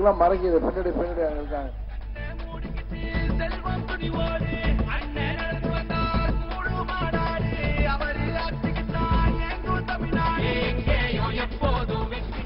அவங்களுக்குலாம் மறைக்குது பின்னாடி பின்னாடி அங்க இருக்காங்க செல்வம் துணிவோடு அண்ணன் நடந்து வந்தார் மூடு மாடாடு அவர் ஆட்சிக்குத்தான் எங்கும் தமிழ்நாடு எங்கேயும் எப்போதும் வெற்றி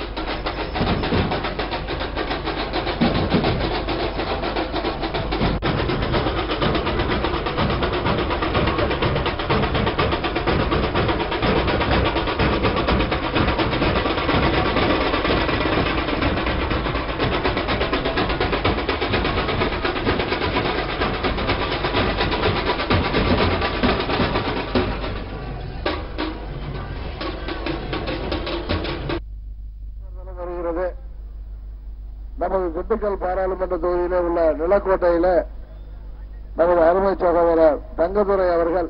வருகிறது நமது திண்டுக்கல் பாராளுமன்ற தொகுதியிலே உள்ள நிலக்கோட்டையில நமது அருமை சகோதரர் தங்கதுரை அவர்கள்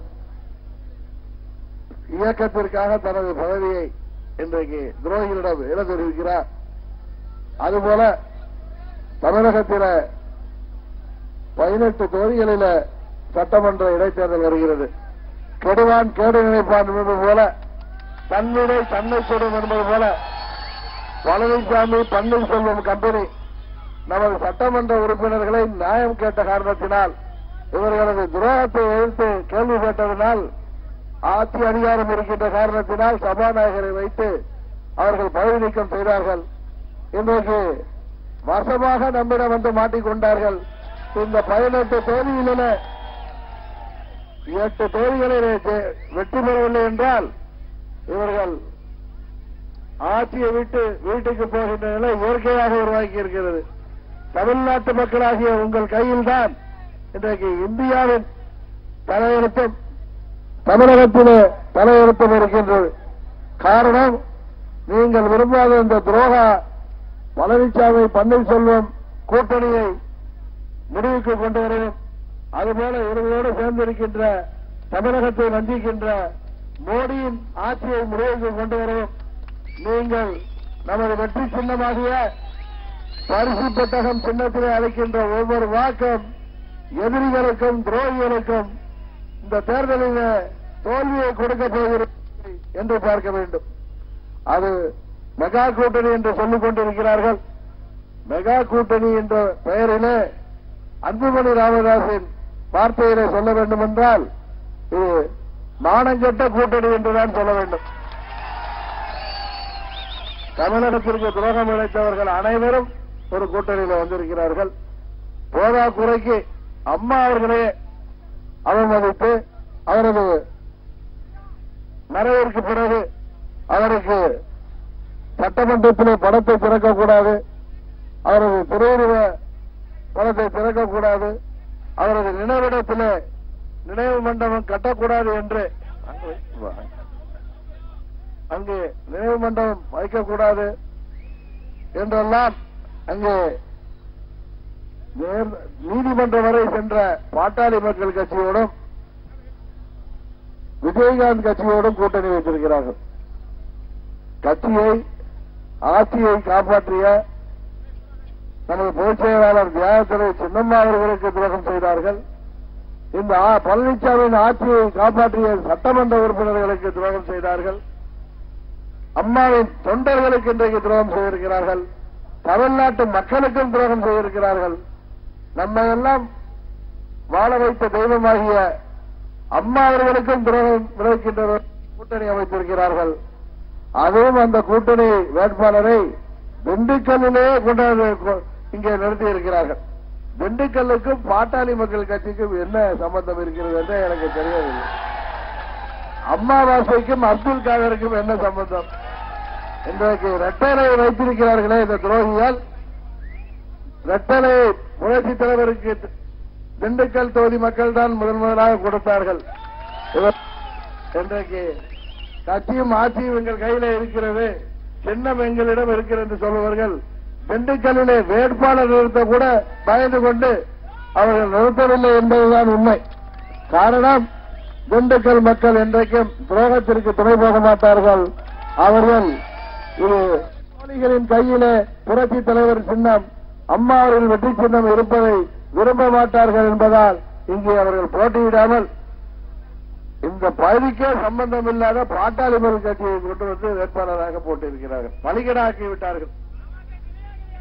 இயக்கத்திற்காக தனது பதவியை இன்றைக்கு துரோகிகளிடம் இழந்திருக்கிறார் அதுபோல தமிழகத்தில பதினெட்டு தொகுதிகளில சட்டமன்ற இடைத்தேர்தல் வருகிறது கெடுவான் கேடு நினைப்பான் என்பது போல தன்னிலை தன்னை சுடும் என்பது போல பழனிசாமி பன்னீர்செல்வம் கம்பெனி நமது சட்டமன்ற உறுப்பினர்களை நியாயம் கேட்ட காரணத்தினால் இவர்களது துரோகத்தை எதிர்த்து கேள்வி கேட்டதனால் ஆட்சி அதிகாரம் இருக்கின்ற காரணத்தினால் சபாநாயகரை வைத்து அவர்கள் பதவி நீக்கம் செய்தார்கள் இன்றைக்கு வசமாக நம்மிடம் வந்து மாட்டிக்கொண்டார்கள் இந்த பதினெட்டு தொகுதிகளில எட்டு தொகுதிகளிலே ஜெ- வெற்றி பெறவில்லை என்றால் இவர்கள் ஆட்சியை விட்டு வீட்டுக்கு போகின்ற நிலை இயற்கையாக உருவாக்கி இருக்கிறது தமிழ்நாட்டு மக்களாகிய உங்கள் கையில்தான் இன்றைக்கு இந்தியாவின் தலையெழுத்தும் தமிழகத்திலே தலையெழுத்தும் இருக்கின்றது காரணம் நீங்கள் விரும்பாத இந்த துரோக பழனிசாமி பன்னீர்செல்வம் கூட்டணியை முடிவுக்கு கொண்டு வரவும் அதுபோல இவர்களோடு சேர்ந்திருக்கின்ற தமிழகத்தை வஞ்சிக்கின்ற மோடியின் ஆட்சியை முடிவுக்கு கொண்டு வரவும் நீங்கள் நமது வெற்றி சின்னமாகிய பரிசு பெட்டகம் சின்னத்திலே அளிக்கின்ற ஒவ்வொரு வாக்கும் எதிரிகளுக்கும் துரோகிகளுக்கும் இந்த தேர்தலில் தோல்வியை கொடுக்க போகிறது என்று பார்க்க வேண்டும் அது மெகா கூட்டணி என்று சொல்லிக் கொண்டிருக்கிறார்கள் மெகா கூட்டணி என்ற பெயரிலே அன்புமணி ராமதாசின் வார்த்தையிலே சொல்ல வேண்டும் என்றால் இது நாணங்கெட்ட கூட்டணி என்றுதான் சொல்ல வேண்டும் தமிழகத்திற்கு துரோகம் இழைத்தவர்கள் அனைவரும் ஒரு கூட்டணியில் வந்திருக்கிறார்கள் போதா குறைக்கு அம்மா அவர்களே அவமதித்து அவரது மறைவிற்கு பிறகு அவருக்கு சட்டமன்றத்திலே படத்தை திறக்கக்கூடாது அவரது திரையுருவ படத்தை திறக்கக்கூடாது அவரது நினைவிடத்திலே நினைவு மண்டபம் கட்டக்கூடாது என்று அங்கே நினைவு மண்டபம் வைக்கக்கூடாது என்றெல்லாம் அங்கே நேர்- நீதிமன்றம் வரை சென்ற பாட்டாளி மக்கள் கட்சியோடும் விஜயகாந்த் கட்சியோடும் கூட்டணி வைத்திருக்கிறார்கள் கட்சியை ஆட்சியை காப்பாற்றிய நமது பொதுச் செயலாளர் தியாகத்துறை சின்னம்மா அவர்களுக்கு துரோகம் செய்தார்கள் இந்த ஆ- பழனிசாமியின் ஆட்சியை காப்பாற்றிய சட்டமன்ற உறுப்பினர்களுக்கு துரோகம் செய்தார்கள் அம்மாவின் தொண்டர்களுக்கு இன்றைக்கு துரோகம் செய்திருக்கிறார்கள் தமிழ்நாட்டு மக்களுக்கும் துரோகம் செய்திருக்கிறார்கள் நம்ம எல்லாம் வாழ வைத்த தெய்வமாகிய அம்மா அவர்களுக்கும் துரோகம் விளைவிக்கின்ற ஒரு கூட்டணி அமைத்திருக்கிறார்கள் அதுவும் அந்த கூட்டணி வேட்பாளரை திண்டுக்கல்லிலே கொண்டாந்து கொ- இங்கே நிறுத்தி இருக்கிறார்கள் திண்டுக்கல்லுக்கும் பாட்டாளி மக்கள் கட்சிக்கும் என்ன சம்பந்தம் இருக்கிறது என்று எனக்கு தெரியவில்லை அம்மாவாசைக்கும் அப்துல் காதருக்கும் என்ன சம்பந்தம் இன்றைக்கு ரெட்டலை வைத்திருக்கிறார்களே இந்த துரோகியால் ரெட்டலை புரட்சி தலைவருக்கு திண்டுக்கல் தொகுதி மக்கள் தான் முதன் முதலாக கொடுத்தார்கள் இவர் இன்றைக்கு கட்சியும் ஆட்சியும் எங்கள் கையில இருக்கிறது சின்னம் எங்களிடம் இருக்கிறது என்று சொல்லுவார்கள் திண்டுக்கல்லிலே வேட்பாளர் நிறுத்த கூட பயந்து கொண்டு அவர்கள் நிறுத்தவில்லை என்பதுதான் உண்மை காரணம் திண்டுக்கல் மக்கள் என்றைக்கும் துரோகத்திற்கு துணை போக மாட்டார்கள் அவர்கள் இது தோழிகளின் கையிலே புரட்சி தலைவர் சின்னம் அம்மா அவர்கள் வெற்றி சின்னம் இருப்பதை விரும்ப மாட்டார்கள் என்பதால் இங்கே அவர்கள் போட்டியிடாமல் இந்த பகுதிக்கே சம்பந்தம் இல்லாத பாட்டாளி மக்கள் கட்சியை கொண்டு வந்து வேட்பாளராக போட்டிருக்கிறார்கள் பலிகடாக்கி விட்டார்கள்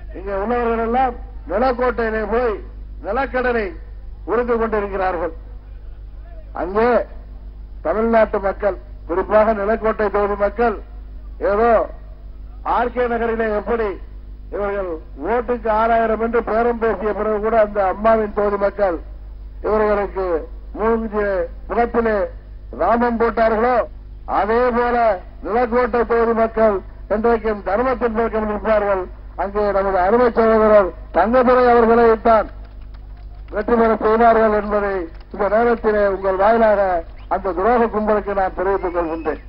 இங்கே உள்ளவர்கள் எல்லாம் நிலக்கோட்டையிலே போய் நிலக்கடலை உறிந்து கொண்டிருக்கிறார்கள் அங்கே தமிழ்நாட்டு மக்கள் குறிப்பாக நிலக்கோட்டை தொகுதி மக்கள் ஏதோ ஆர்கே நகரிலே எப்படி இவர்கள் ஓட்டுக்கு ஆறாயிரம் என்று பேரம் பேசிய பிறகு கூட அந்த அம்மாவின் தொகுதி மக்கள் இவர்களுக்கு மூன்று புறத்திலே ராமம் போட்டார்களோ அதே போல நிலக்கோட்டை தொகுதி மக்கள் இன்றைக்கும் தர்மத்தின் பக்கம் நிற்பார்கள் அங்கே நமது அருமை சகோதரர் தங்கதுரை அவர்களை தான் வெற்றி பெற செய்வார்கள் என்பதை இந்த நேரத்திலே உங்கள் வாயிலாக அந்த துரோக கும்பலுக்கு நான் தெரிவித்துக் கொள்கின்றேன்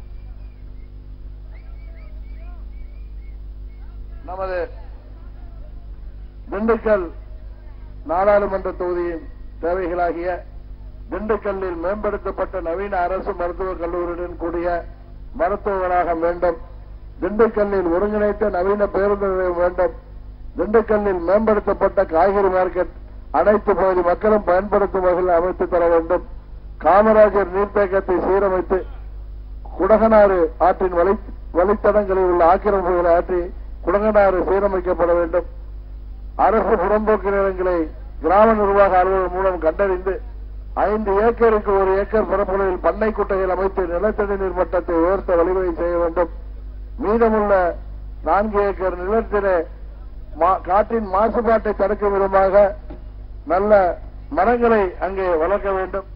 நமது திண்டுக்கல் நாடாளுமன்ற தொகுதியின் தேவைகளாகிய திண்டுக்கல்லில் மேம்படுத்தப்பட்ட நவீன அரசு மருத்துவக் கல்லூரியுடன் கூடிய மருத்துவ வளாகம் வேண்டும் திண்டுக்கல்லில் ஒருங்கிணைத்த நவீன பேருந்து நிலையம் வேண்டும் திண்டுக்கல்லில் மேம்படுத்தப்பட்ட காய்கறி மார்க்கெட் அனைத்து பகுதி மக்களும் பயன்படுத்தும் வகையில் அமைத்து தர வேண்டும் காமராஜர் நீர்த்தேக்கத்தை சீரமைத்து குடகனாறு ஆற்றின் வழி வழித்தடங்களில் உள்ள ஆக்கிரமிப்புகளை ஆற்றி குடகனாறு சீரமைக்கப்பட வேண்டும் அரசு புறம்போக்கு நிலங்களை கிராம நிர்வாக அலுவலர் மூலம் கண்டறிந்து ஐந்து ஏக்கருக்கு ஒரு ஏக்கர் பரப்பளவில் பண்ணை குட்டைகள் அமைத்து நிலத்தடி நீர் மட்டத்தை உயர்த்த வழிவகை செய்ய வேண்டும் மீதமுள்ள நான்கு ஏக்கர் நிலத்திலே மா- காற்றின் மாசுபாட்டை தடுக்கும் விதமாக நல்ல மரங்களை அங்கே வளர்க்க வேண்டும்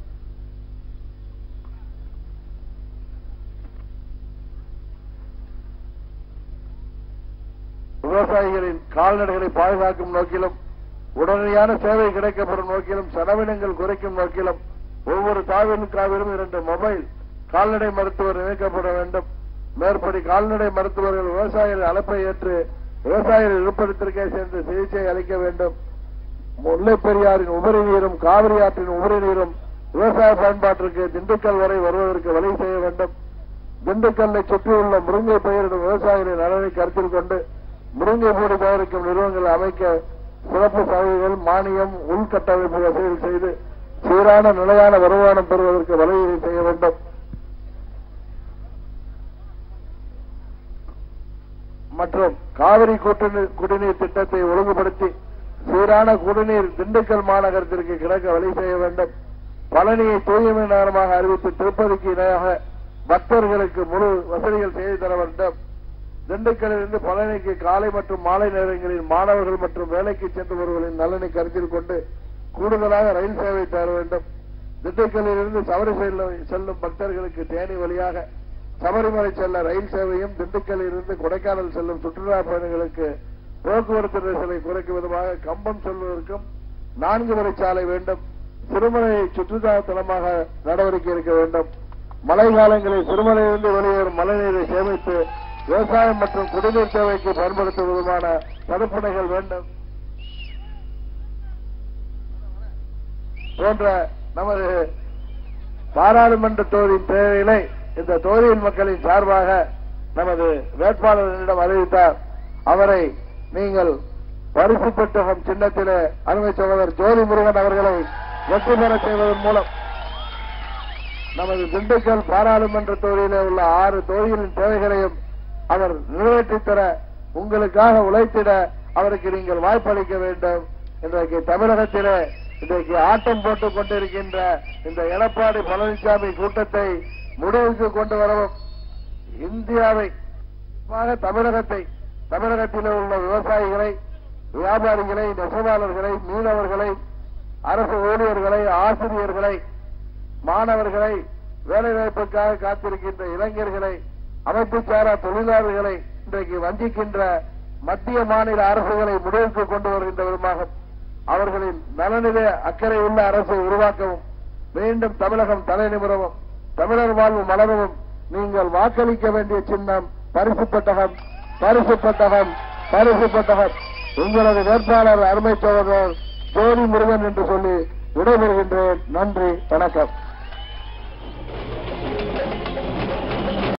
விவசாயிகளின் கால்நடைகளை பாதுகாக்கும் நோக்கிலும் உடனடியான சேவை கிடைக்கப்படும் நோக்கிலும் செலவினங்கள் குறைக்கும் நோக்கிலும் ஒவ்வொரு தாவலுக்காவிலும் இரண்டு மொபைல் கால்நடை மருத்துவர் இணைக்கப்பட வேண்டும் மேற்படி கால்நடை மருத்துவர்கள் விவசாயிகள் அழைப்பை ஏற்று விவசாயிகள் இருப்பிடத்திற்கே சென்று சிகிச்சை அளிக்க வேண்டும் முல்லை பெரியாரின் உபரி நீரும் காவிரி ஆற்றின் உபரி நீரும் விவசாய பயன்பாட்டிற்கு திண்டுக்கல் வரை வருவதற்கு வழி செய்ய வேண்டும் திண்டுக்கல்லை சுற்றியுள்ள முருங்கை பயிரிடும் விவசாயிகளின் நலனை கருத்தில் கொண்டு முருங்கை மூடி தயாரிக்கும் நிறுவனங்கள் அமைக்க சிறப்பு சலுகைகள் மானியம் உள்கட்டமைப்பு வசதிகள் செய்து சீரான நிலையான வருமானம் பெறுவதற்கு வழிவகை செய்ய வேண்டும் மற்றும் காவிரி கூட்டுநீர் குடிநீர் திட்டத்தை ஒழுங்குபடுத்தி சீரான குடிநீர் திண்டுக்கல் மாநகரத்திற்கு கிடைக்க வழி செய்ய வேண்டும் பழனியை தூய்மை நகரமாக அறிவித்து திருப்பதிக்கு இணையாக பக்தர்களுக்கு முழு வசதிகள் செய்து தர வேண்டும் திண்டுக்கல்லிருந்து பழனிக்கு காலை மற்றும் மாலை நேரங்களில் மாணவர்கள் மற்றும் வேலைக்கு சென்று வருவர்களின் நலனை கருத்தில் கொண்டு கூடுதலாக ரயில் சேவை தர வேண்டும் திண்டுக்கல்லிலிருந்து சபரி செல்லும் செல்லும் பக்தர்களுக்கு தேனி வழியாக சபரிமலை செல்ல ரயில் சேவையும் திண்டுக்கல்லில் இருந்து கொடைக்கானல் செல்லும் சுற்றுலா பயணிகளுக்கு போக்குவரத்து நெரிசலை குறைக்கும் விதமாக கம்பம் செல்வதற்கும் நான்கு வழிச்சாலை வேண்டும் சிறுமலையை சுற்றுலா தலமாக நடவடிக்கை எடுக்க வேண்டும் மழை காலங்களில் சிறுமலையிலிருந்து வெளியேறும் மழைநீரை சேமித்து விவசாயம் மற்றும் குடிநீர் தேவைக்கு பயன்படுத்தும் விதமான தடுப்பணைகள் வேண்டும் போன்ற நமது பாராளுமன்ற தொகுதியின் தேவைகளை இந்த தொகுதியின் மக்களின் சார்பாக நமது வேட்பாளரிடம் அறிவித்தார் அவரை நீங்கள் பரிசு பெட்டகம் சின்னத்திலே அருமை சகோதரர் ஜோதி முருகன் அவர்களை வெற்றி பெற செய்வதன் மூலம் நமது திண்டுக்கல் பாராளுமன்ற தொகுதியிலே உள்ள ஆறு தொகுதிகளின் தேவைகளையும் அவர் நிறைவேற்றித் தர உங்களுக்காக உழைத்திட அவருக்கு நீங்கள் வாய்ப்பளிக்க வேண்டும் இன்றைக்கு தமிழகத்திலே இன்றைக்கு ஆட்டம் போட்டுக் கொண்டிருக்கின்ற இந்த எடப்பாடி பழனிசாமி கூட்டத்தை முடிவுக்கு கொண்டு வரவும் இந்தியாவை குறிப்பாக தமிழகத்தை தமிழகத்திலே உள்ள விவசாயிகளை வியாபாரிகளை நெசவாளர்களை மீனவர்களை அரசு ஊழியர்களை ஆசிரியர்களை மாணவர்களை வேலைவாய்ப்புக்காக காத்திருக்கின்ற இளைஞர்களை அமைப்பு சாரா தொழிலாளர்களை இன்றைக்கு வஞ்சிக்கின்ற மத்திய மாநில அரசுகளை முடிவுக்கு கொண்டு வருகின்ற விதமாக அவர்களின் நலனிலே அக்கறை உள்ள அரசை உருவாக்கவும் மீண்டும் தமிழகம் தலை நிமிரவும் தமிழர் வாழ்வு மலரவும் நீங்கள் வாக்களிக்க வேண்டிய சின்னம் பரிசு பெட்டகம் பரிசு பெட்டகம் பரிசு பெட்டகம் உங்களது வேட்பாளர் அருமை சோழர் ஜோதி முருகன் என்று சொல்லி விடைபெறுகின்றேன் நன்றி வணக்கம்